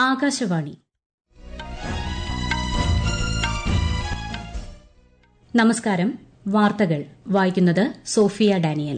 ആകാശവാണി നമസ്കാരം വാർത്തകൾ വായിക്കുന്നത് സോഫിയ ഡാനിയൽ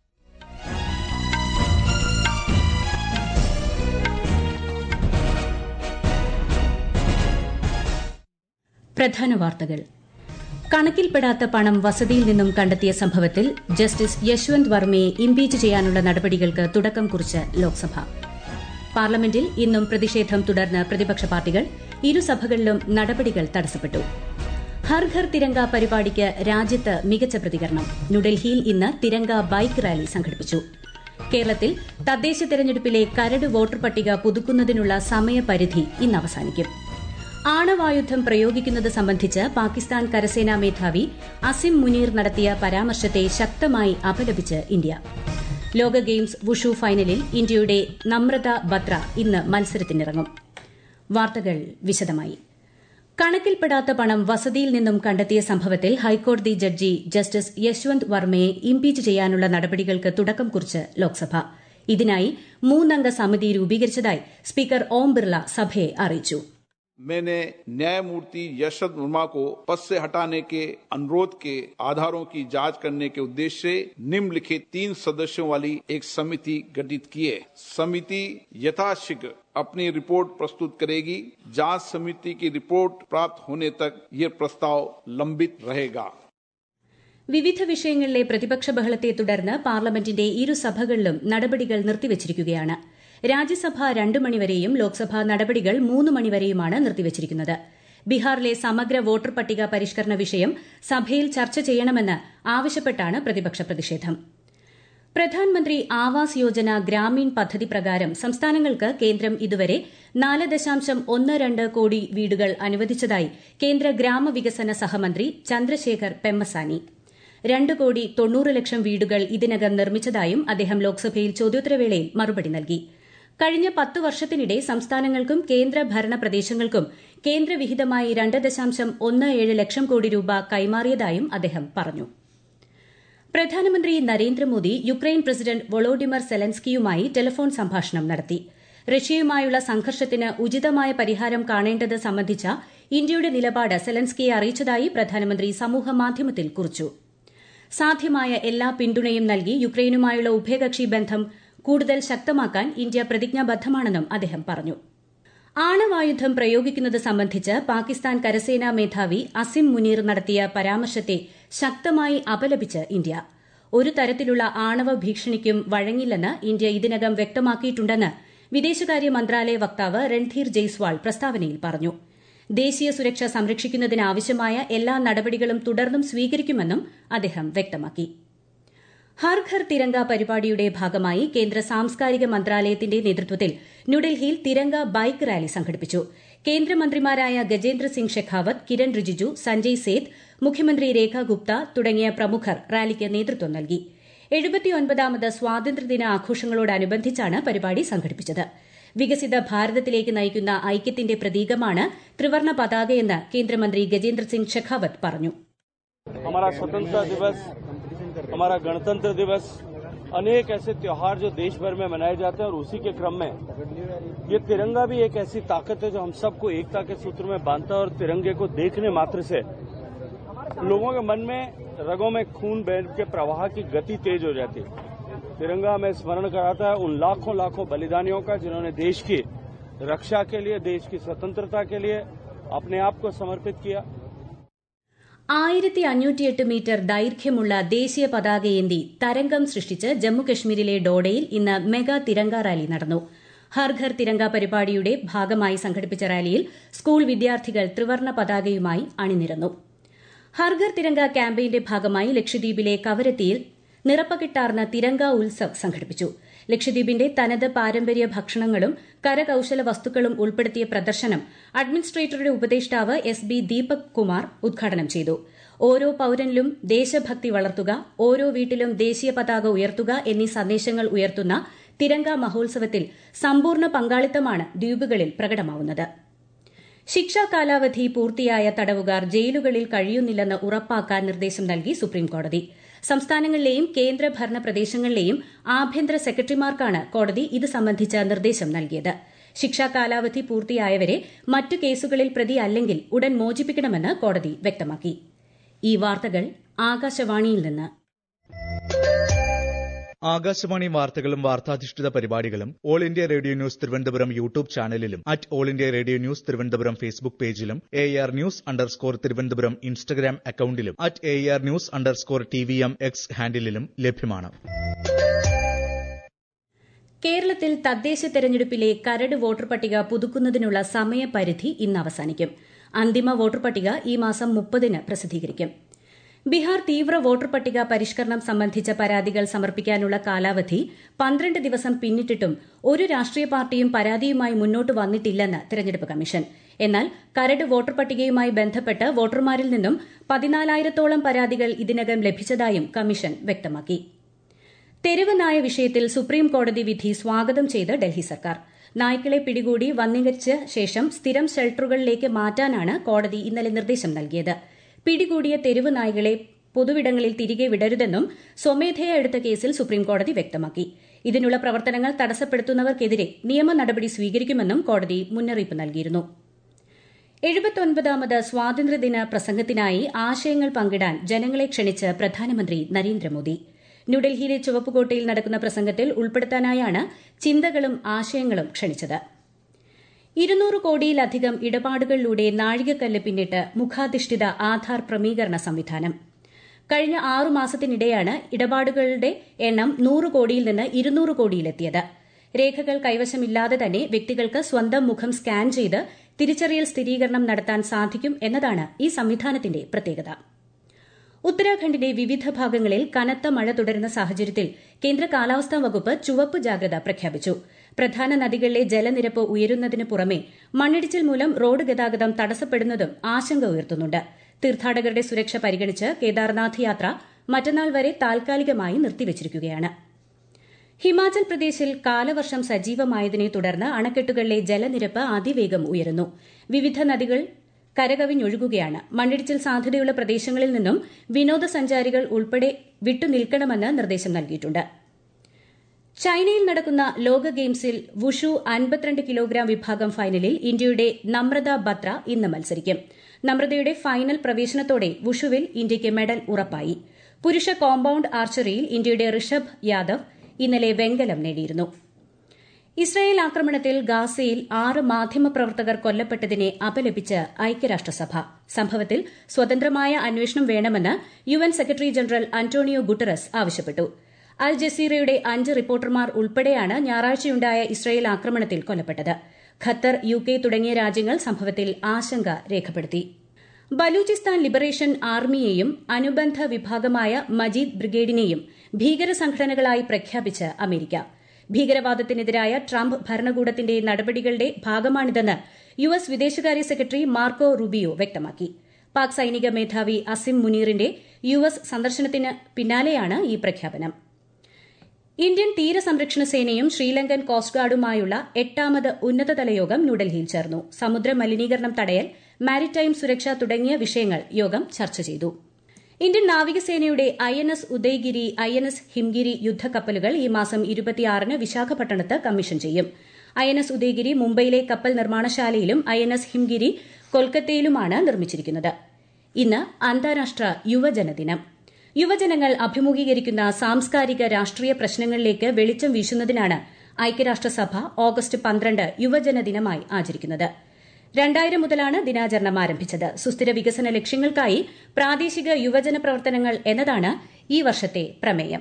പ്രധാന വാർത്തകൾ കണക്കിൽപ്പെടാത്ത പണം വസതിയിൽ നിന്നും കണ്ടെത്തിയ സംഭവത്തിൽ ജസ്റ്റിസ് യശ്വന്ത് വർമ്മയെ ഇംപീച്ച് ചെയ്യാനുള്ള നടപടികൾക്ക് തുടക്കം കുറിച്ച് ലോക്സഭ പാർലമെന്റിൽ ഇന്നും പ്രതിഷേധം തുടർന്ന് പ്രതിപക്ഷ പാർട്ടികൾ ഇരുസഭകളിലും നടപടികൾ തടസ്സപ്പെട്ടു ഹർ ഘർ തിരങ്ക പരിപാടിക്ക് രാജ്യത്ത് മികച്ച പ്രതികരണം ന്യൂഡൽഹിയിൽ ഇന്ന് തിരങ്ക ബൈക്ക് റാലി സംഘടിപ്പിച്ചു കേരളത്തിൽ തദ്ദേശ തെരഞ്ഞെടുപ്പിലെ കരട് വോട്ടർ പട്ടിക പുതുക്കുന്നതിനുള്ള സമയപരിധി ഇന്ന് അവസാനിക്കും ആണവായുധം പ്രയോഗിക്കുന്നത് സംബന്ധിച്ച് പാകിസ്ഥാൻ കരസേനാ മേധാവി അസിം മുനീർ നടത്തിയ പരാമർശത്തെ ശക്തമായി അപലപിച്ച് ഇന്ത്യ ലോക ഗെയിംസ് വുഷു ഫൈനലിൽ ഇന്ത്യയുടെ നമ്രത ബത്ര ഇന്ന് മത്സരത്തിനിറങ്ങും വാർത്തകൾ വിശദമായി കണക്കിൽപ്പെടാത്ത പണം വസതിയിൽ നിന്നും കണ്ടെത്തിയ സംഭവത്തിൽ ഹൈക്കോടതി ജഡ്ജി ജസ്റ്റിസ് യശ്വന്ത് വർമ്മയെ ഇംപീച്ച് ചെയ്യാനുള്ള നടപടികൾക്ക് തുടക്കം കുറിച്ച് ലോക്സഭ ഇതിനായി മൂന്നംഗ സമിതി രൂപീകരിച്ചതായി സ്പീക്കർ ഓം ബിർള സഭയെ അറിയിച്ചു मैंने न्यायमूर्ति यशवंत वर्मा को पद से हटाने के अनुरोध के आधारों की जांच करने के उद्देश्य से निम्नलिखित तीन सदस्यों वाली एक समिति गठित की है समिति यथाशीघ्र अपनी रिपोर्ट प्रस्तुत करेगी जांच समिति की रिपोर्ट प्राप्त होने तक ये प्रस्ताव लंबित रहेगा വിവിധ വിഷയങ്ങളിലെ പ്രതിപക്ഷ ബഹളത്തെ തുടർന്ന് പാർലമെന്റിന്റെ ഇരുസഭകളിലും നടപടികൾ നിർത്തിവച്ചിരിക്കുകയാണ് രാജ്യസഭ രണ്ടു മണിവരെയും ലോക്സഭ നടപടികൾ മൂന്ന് മണിവരെയുമാണ് നിർത്തിവച്ചിരിക്കുന്നത് ബീഹാറിലെ സമഗ്ര വോട്ടർ പട്ടിക പരിഷ്കരണ വിഷയം സഭയിൽ ചർച്ച ചെയ്യണമെന്ന് ആവശ്യപ്പെട്ടാണ് പ്രതിപക്ഷ പ്രതിഷേധം പ്രധാൻമന്ത്രി ആവാസ് യോജന ഗ്രാമീൺ പദ്ധതി പ്രകാരം സംസ്ഥാനങ്ങൾക്ക് കേന്ദ്രം ഇതുവരെ നാല് ദശാംശം ഒന്ന് രണ്ട് കോടി വീടുകൾ അനുവദിച്ചതായി കേന്ദ്ര ഗ്രാമവികസന സഹമന്ത്രി ചന്ദ്രശേഖർ പെമ്മസാനി രണ്ട് കോടി തൊണ്ണൂറ് ലക്ഷം വീടുകൾ ഇതിനകം നിർമ്മിച്ചതായും അദ്ദേഹം ലോക്സഭയിൽ ചോദ്യോത്തരവേളയിൽ മറുപടി നൽകി കഴിഞ്ഞ പത്ത് വർഷത്തിനിടെ സംസ്ഥാനങ്ങൾക്കും കേന്ദ്ര ഭരണ പ്രദേശങ്ങൾക്കും കേന്ദ്രവിഹിതമായി രണ്ട് ദശാംശം ഒന്ന് ഏഴ് ലക്ഷം കോടി രൂപ കൈമാറിയതായും അദ്ദേഹം പറഞ്ഞു പ്രധാനമന്ത്രി നരേന്ദ്രമോദി യുക്രൈൻ പ്രസിഡന്റ് വൊളോഡിമർ സെലൻസ്കിയുമായി ടെലിഫോൺ സംഭാഷണം നടത്തി റഷ്യയുമായുള്ള സംഘർഷത്തിന് ഉചിതമായ പരിഹാരം കാണേണ്ടത് സംബന്ധിച്ച ഇന്ത്യയുടെ നിലപാട് സെലൻസ്കിയെ അറിയിച്ചതായി പ്രധാനമന്ത്രി സമൂഹമാധ്യമത്തിൽ കുറിച്ചു സാധ്യമായ എല്ലാ പിന്തുണയും നൽകി യുക്രൈനുമായുള്ള ഉഭയകക്ഷി ബന്ധം കൂടുതൽ ശക്തമാക്കാൻ ഇന്ത്യ പ്രതിജ്ഞാബദ്ധമാണെന്നും അദ്ദേഹം പറഞ്ഞു ആണവായുധം പ്രയോഗിക്കുന്നത് സംബന്ധിച്ച് പാകിസ്ഥാൻ കരസേനാ മേധാവി അസിം മുനീർ നടത്തിയ പരാമർശത്തെ ശക്തമായി അപലപിച്ച് ഇന്ത്യ ഒരു തരത്തിലുള്ള ആണവ ഭീഷണിക്കും വഴങ്ങില്ലെന്ന് ഇന്ത്യ ഇതിനകം വ്യക്തമാക്കിയിട്ടുണ്ടെന്ന് വിദേശകാര്യ മന്ത്രാലയ വക്താവ് രൺധീർ ജയ്സ്വാൾ പ്രസ്താവനയിൽ പറഞ്ഞു ദേശീയ സുരക്ഷ സംരക്ഷിക്കുന്നതിനാവശ്യമായ എല്ലാ നടപടികളും തുടർന്നും സ്വീകരിക്കുമെന്നും അദ്ദേഹം വ്യക്തമാക്കി ഹർ ഘർ തിരങ്ക പരിപാടിയുടെ ഭാഗമായി കേന്ദ്ര സാംസ്കാരിക മന്ത്രാലയത്തിന്റെ നേതൃത്വത്തിൽ ന്യൂഡൽഹിയിൽ തിരങ്ക ബൈക്ക് റാലി സംഘടിപ്പിച്ചു കേന്ദ്രമന്ത്രിമാരായ ഗജേന്ദ്ര സിംഗ് ഷെഖാവത്ത് കിരൺ റിജിജു സഞ്ജയ് സേത്ത് മുഖ്യമന്ത്രി രേഖ ഗുപ്ത തുടങ്ങിയ പ്രമുഖർ റാലിക്ക് നേതൃത്വം നൽകി എഴുപത്തിയൊൻപതാമത് സ്വാതന്ത്ര്യദിന ആഘോഷങ്ങളോടനുബന്ധിച്ചാണ് പരിപാടി സംഘടിപ്പിച്ചത് വികസിത ഭാരതത്തിലേക്ക് നയിക്കുന്ന ഐക്യത്തിന്റെ പ്രതീകമാണ് ത്രിവർണ പതാകയെന്ന് കേന്ദ്രമന്ത്രി ഗജേന്ദ്ര സിംഗ് ഷെഖാവത്ത് പറഞ്ഞു हमारा स्वतंत्रता दिवस हमारा गणतंत्र दिवस अनेक ऐसे त्योहार जो देश भर में मनाए जाते हैं और उसी के क्रम में ये तिरंगा भी एक ऐसी ताकत है जो हम सबको एकता के सूत्र में बांधता है और तिरंगे को देखने मात्र से लोगों के मन में रगों में खून बह के प्रवाह की गति तेज हो जाती है तिरंगा हमें स्मरण कराता है उन लाखों लाखों बलिदानियों का जिन्होंने देश की रक्षा के लिए देश की स्वतंत्रता के लिए अपने आप को समर्पित किया ആയിരത്തി അഞ്ഞൂറ്റിയെട്ട് മീറ്റർ ദൈർഘ്യമുള്ള ദേശീയ പതാകയേന്തി തരംഗം സൃഷ്ടിച്ച് ജമ്മുകശ്മീരിലെ ഡോഡയിൽ ഇന്ന് മെഗാ തിരങ്ക റാലി നടന്നു ഹർ ഘർ തിരങ്ക പരിപാടിയുടെ ഭാഗമായി സംഘടിപ്പിച്ച റാലിയിൽ സ്കൂൾ വിദ്യാർത്ഥികൾ ത്രിവർണ പതാകയുമായി അണിനിരന്നു ഹർ ഘർ തിരങ്ക ക്യാമ്പയിന്റെ ഭാഗമായി ലക്ഷദ്വീപിലെ കവരത്തിയിൽ നിറപ്പകിട്ടാർന്ന തിരങ്ക ഉത്സവ് സംഘടിപ്പിച്ചു ലക്ഷദ്വീപിന്റെ തനത് പാരമ്പര്യ ഭക്ഷണങ്ങളും കരകൌശല വസ്തുക്കളും ഉൾപ്പെടുത്തിയ പ്രദർശനം അഡ്മിനിസ്ട്രേറ്ററുടെ ഉപദേഷ്ടാവ് എസ് ബി ദീപക് കുമാർ ഉദ്ഘാടനം ചെയ്തു ഓരോ പൌരനിലും ദേശഭക്തി വളർത്തുക ഓരോ വീട്ടിലും ദേശീയ പതാക ഉയർത്തുക എന്നീ സന്ദേശങ്ങൾ ഉയർത്തുന്ന തിരങ്ക മഹോത്സവത്തിൽ സമ്പൂർണ്ണ പങ്കാളിത്തമാണ് ദ്വീപുകളിൽ പ്രകടമാവുന്നത് ശിക്ഷാ കാലാവധി പൂർത്തിയായ തടവുകാർ ജയിലുകളിൽ കഴിയുന്നില്ലെന്ന് ഉറപ്പാക്കാൻ നിർദ്ദേശം നൽകി സുപ്രീംകോടതി സംസ്ഥാനങ്ങളിലെയും കേന്ദ്രഭരണ പ്രദേശങ്ങളിലെയും ആഭ്യന്തര സെക്രട്ടറിമാർക്കാണ് കോടതി ഇത് സംബന്ധിച്ച നിർദ്ദേശം നൽകിയത് ശിക്ഷാ കാലാവധി പൂർത്തിയായവരെ മറ്റു കേസുകളിൽ പ്രതിയല്ലെങ്കിൽ ഉടൻ മോചിപ്പിക്കണമെന്ന് കോടതി വ്യക്തമാക്കി ഈ വാർത്തകൾ ആകാശവാണിയിൽ നിന്ന് ആകാശവാണി വാർത്തകളും വാർത്താധിഷ്ഠിത പരിപാടികളും All India Radio news Thiruvananthapuram YouTube ചാനലിലും at All India Radio news Thiruvananthapuram Facebook പേജിലും A R news underscore Thiruvananthapuram Instagram അക്കൌണ്ടിലും at A R news underscore T V M X ഹാൻഡിലും ലഭ്യമാണ് കേരളത്തിൽ തദ്ദേശ തെരഞ്ഞെടുപ്പിലെ കരട് വോട്ടർ പട്ടിക പുതുക്കുന്നതിനുള്ള സമയപരിധി ഇന്ന് അവസാനിക്കും അന്തിമ വോട്ടർ പട്ടിക ഈ മാസം മുപ്പതിന് പ്രസിദ്ധീകരിക്കും ബീഹാർ തീവ്ര വോട്ടർ പട്ടിക പരിഷ്കരണം സംബന്ധിച്ച പരാതികൾ സമർപ്പിക്കാനുള്ള കാലാവധി പന്ത്രണ്ട് ദിവസം പിന്നിട്ടിട്ടും ഒരു രാഷ്ട്രീയ പാർട്ടിയും പരാതിയുമായി മുന്നോട്ട് വന്നിട്ടില്ലെന്ന് തെരഞ്ഞെടുപ്പ് കമ്മീഷൻ എന്നാൽ കരട് വോട്ടർ പട്ടികയുമായി ബന്ധപ്പെട്ട് വോട്ടർമാരിൽ നിന്നും പതിനാലായിരത്തോളം പരാതികൾ ഇതിനകം ലഭിച്ചതായും കമ്മീഷൻ വ്യക്തമാക്കി തെരുവ് നായ വിഷയത്തിൽ സുപ്രീം കോടതി വിധി സ്വാഗതം ചെയ്ത് ഡൽഹി സർക്കാർ നായ്ക്കളെ പിടികൂടി വന്നീകരിച്ച ശേഷം സ്ഥിരം ഷെൽട്ടറുകളിലേക്ക് മാറ്റാനാണ് കോടതി ഇന്നലെ നിർദ്ദേശം നൽകിയത് പിടികൂടിയ തെരുവ് നായ്കളെ പൊതുവിടങ്ങളിൽ തിരികെ വിടരുതെന്നും സ്വമേധയാ എടുത്ത കേസിൽ സുപ്രീംകോടതി വ്യക്തമാക്കി ഇതിനുള്ള പ്രവർത്തനങ്ങൾ തടസ്സപ്പെടുത്തുന്നവർക്കെതിരെ നിയമ നടപടി സ്വീകരിക്കുമെന്നും കോടതി മുന്നറിയിപ്പ് നൽകിയിരുന്നു എഴുപത്തൊൻപതാമത് സ്വാതന്ത്ര്യദിന പ്രസംഗത്തിനായി ആശയങ്ങൾ പങ്കിടാൻ ജനങ്ങളെ ക്ഷണിച്ച് പ്രധാനമന്ത്രി നരേന്ദ്രമോദി ന്യൂഡൽഹിയിലെ ചുവപ്പുകോട്ടയിൽ നടക്കുന്ന പ്രസംഗത്തിൽ ഉൾപ്പെടുത്താനായാണ് ചിന്തകളും ആശയങ്ങളും ക്ഷണിച്ചത് ഇരുന്നൂറ് കോടിയിലധികം ഇടപാടുകളിലൂടെ നാഴികക്കല്ല് പിന്നിട്ട് മുഖാധിഷ്ഠിത ആധാർ പ്രമീകരണ സംവിധാനം കഴിഞ്ഞ ആറു മാസത്തിനിടെയാണ് ഇടപാടുകളുടെ എണ്ണം നൂറ് കോടിയിൽ നിന്ന് ഇരുന്നൂറ് കോടിയിലെത്തിയത് രേഖകൾ കൈവശമില്ലാതെ തന്നെ വ്യക്തികൾക്ക് സ്വന്തം മുഖം സ്കാൻ ചെയ്ത് തിരിച്ചറിയൽ സ്ഥിരീകരണം നടത്താൻ സാധിക്കും എന്നതാണ് ഈ സംവിധാനത്തിന്റെ പ്രത്യേകത ഉത്തരാഖണ്ഡിന്റെ വിവിധ ഭാഗങ്ങളിൽ കനത്ത മഴ തുടരുന്ന സാഹചര്യത്തിൽ കേന്ദ്ര കാലാവസ്ഥാ വകുപ്പ് ചുവപ്പ് ജാഗ്രത പ്രഖ്യാപിച്ചു പ്രധാന നദികളിലെ ജലനിരപ്പ് ഉയരുന്നതിന് പുറമെ മണ്ണിടിച്ചിൽ മൂലം റോഡ് ഗതാഗതം തടസ്സപ്പെടുന്നതും ആശങ്ക ഉയർത്തുന്നുണ്ട് തീർത്ഥാടകരുടെ സുരക്ഷ പരിഗണിച്ച് കേദാർനാഥ് യാത്ര മറ്റന്നാൾ വരെ താൽക്കാലികമായി നിർത്തിവച്ചിരിക്കുകയാണ് ഹിമാചൽ പ്രദേശിൽ കാലവർഷം സജീവമായതിനെ തുടർന്ന് അണക്കെട്ടുകളിലെ ജലനിരപ്പ് അതിവേഗം ഉയരുന്നു വിവിധ നദികൾ കരകവിഞ്ഞൊഴുകുകയാണ് മണ്ണിടിച്ചിൽ സാധ്യതയുള്ള പ്രദേശങ്ങളിൽ നിന്നും വിനോദസഞ്ചാരികൾ ഉൾപ്പെടെ വിട്ടുനിൽക്കണമെന്ന് നിർദ്ദേശം നൽകിയിട്ടുണ്ട് ചൈനയിൽ നടക്കുന്ന ലോക ഗെയിംസിൽ വുഷു അൻപത്തിരണ്ട് കിലോഗ്രാം വിഭാഗം ഫൈനലിൽ ഇന്ത്യയുടെ നമ്രത ബത്ര ഇന്ന് മത്സരിക്കും നമ്രതയുടെ ഫൈനൽ പ്രവേശനത്തോടെ വുഷുവിൽ ഇന്ത്യയ്ക്ക് മെഡൽ ഉറപ്പായി പുരുഷ കോമ്പൌണ്ട് ആർച്ചറിയിൽ ഇന്ത്യയുടെ ഋഷഭ് യാദവ് ഇന്നലെ വെങ്കലം നേടിയിരുന്നു ഇസ്രായേൽ ആക്രമണത്തിൽ ഗാസയിൽ ആറ് മാധ്യമപ്രവർത്തകർ കൊല്ലപ്പെട്ടതിനെ അപലപിച്ച് ഐക്യരാഷ്ട്രസഭ സംഭവത്തിൽ സ്വതന്ത്രമായ അന്വേഷണം വേണമെന്ന് U N secretary general Antonio Guterres ആവശ്യപ്പെട്ടു അൽ ജസീറയുടെ അഞ്ച് റിപ്പോർട്ടർമാർ ഉൾപ്പെടെയാണ് ഞായറാഴ്ചയുണ്ടായ ഇസ്രായേൽ ആക്രമണത്തിൽ കൊല്ലപ്പെട്ടത് ഖത്തർ യു കെ തുടങ്ങിയ രാജ്യങ്ങൾ സംഭവത്തിൽ ആശങ്ക രേഖപ്പെടുത്തി ബലൂചിസ്ഥാൻ ലിബറേഷൻ ആർമിയെയും അനുബന്ധ വിഭാഗമായ മജീദ് ബ്രിഗേഡിനെയും ഭീകര സംഘടനകളായി പ്രഖ്യാപിച്ച് അമേരിക്ക ഭീകരവാദത്തിനെതിരായ ട്രംപ് ഭരണകൂടത്തിന്റെ നടപടികളുടെ ഭാഗമാണിതെന്ന് യു എസ് വിദേശകാര്യ സെക്രട്ടറി മാർക്കോ റുബിയോ വ്യക്തമാക്കി പാക് സൈനിക മേധാവി അസിം മുനീറിന്റെ യു എസ് സന്ദർശനത്തിന് പിന്നാലെയാണ് ഈ പ്രഖ്യാപനം ഇന്ത്യൻ തീരസംരക്ഷണ സേനയും ശ്രീലങ്കൻ കോസ്റ്റ് ഗാർഡുമായുള്ള എട്ടാമത് ഉന്നതതല യോഗം ന്യൂഡൽഹിയിൽ ചേർന്നു സമുദ്ര മലിനീകരണം തടയൽ മാരിടൈം സുരക്ഷ തുടങ്ങിയ വിഷയങ്ങൾ യോഗം ചർച്ച ചെയ്തു ഇന്ത്യൻ നാവികസേനയുടെ I N S Udaygiri I N S Himgiri യുദ്ധക്കപ്പലുകൾ ഈ മാസം ഇരുപത്തിയാറിന് വിശാഖപട്ടണത്ത് കമ്മീഷൻ ചെയ്യും ഐ എൻ എസ് ഉദയ്ഗിരി മുംബൈയിലെ കപ്പൽ നിർമ്മാണശാലയിലും ഐ എൻ എസ് ഹിംഗിരി കൊൽക്കത്തയിലുമാണ് നിർമ്മിച്ചിരിക്കുന്നത് ഇന്ന് അന്താരാഷ്ട്ര യുവജനദിനം യുവജനങ്ങൾ അഭിമുഖീകരിക്കുന്ന സാംസ്കാരിക രാഷ്ട്രീയ പ്രശ്നങ്ങളിലേക്ക് വെളിച്ചം വീശുന്നതിനാണ് ഐക്യരാഷ്ട്രസഭ ഓഗസ്റ്റ് പന്ത്രണ്ട് യുവജനദിനമായി ആചരിക്കുന്നത് രണ്ടായിരം മുതലാണ് ദിനാചരണം ആരംഭിച്ചത് സുസ്ഥിര വികസന ലക്ഷ്യങ്ങൾക്കായി പ്രാദേശിക യുവജന പ്രവർത്തനങ്ങൾ എന്നതാണ് ഈ വർഷത്തെ പ്രമേയം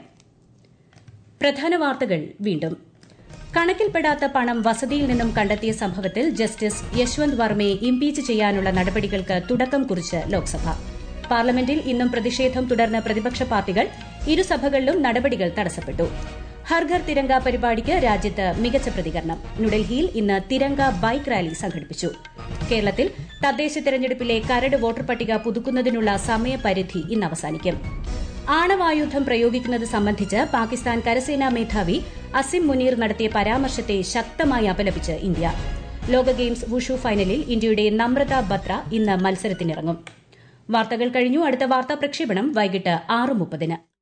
പ്രധാന വാർത്തകൾ വീണ്ടും കണക്കിൽപ്പെടാത്ത പണം വസതിയിൽ നിന്നും കണ്ടെത്തിയ സംഭവത്തിൽ ജസ്റ്റിസ് യശ്വന്ത് വർമ്മയെ ഇംപീച്ച് ചെയ്യാനുള്ള നടപടികൾക്ക് തുടക്കം കുറിച്ച് ലോക്സഭ പാർലമെന്റിൽ ഇന്നും പ്രതിഷേധം തുടർന്ന പ്രതിപക്ഷ പാർട്ടികൾ ഇരുസഭകളിലും നടപടികൾ തടസ്സപ്പെട്ടു ഹർഘർ തിരങ്ക പരിപാടിക്ക് രാജ്യത്ത് മികച്ച പ്രതികരണം ന്യൂഡൽഹിയിൽ ഇന്ന് തിരങ്ക ബൈക്ക് റാലി സംഘടിപ്പിച്ചു കേരളത്തിൽ തദ്ദേശ തെരഞ്ഞെടുപ്പിലെ കരട് വോട്ടർ പട്ടിക പുതുക്കുന്നതിനുള്ള സമയപരിധി ഇന്ന് അവസാനിക്കും ആണവായുധം പ്രയോഗിക്കുന്നത് സംബന്ധിച്ച് പാകിസ്ഥാൻ കരസേനാ മേധാവി അസിം മുനീർ നടത്തിയ പരാമർശത്തെ ശക്തമായി അപലപിച്ച് ഇന്ത്യ ലോക ഗെയിംസ് വുഷു ഫൈനലിൽ ഇന്ത്യയുടെ നമ്രത ബത്ര ഇന്ന് മത്സരത്തിനിറങ്ങും വാർത്തകൾ കഴിഞ്ഞു അടുത്ത വാർത്താ പ്രക്ഷേപണം വൈകിട്ട് ആറ് മുപ്പതിന്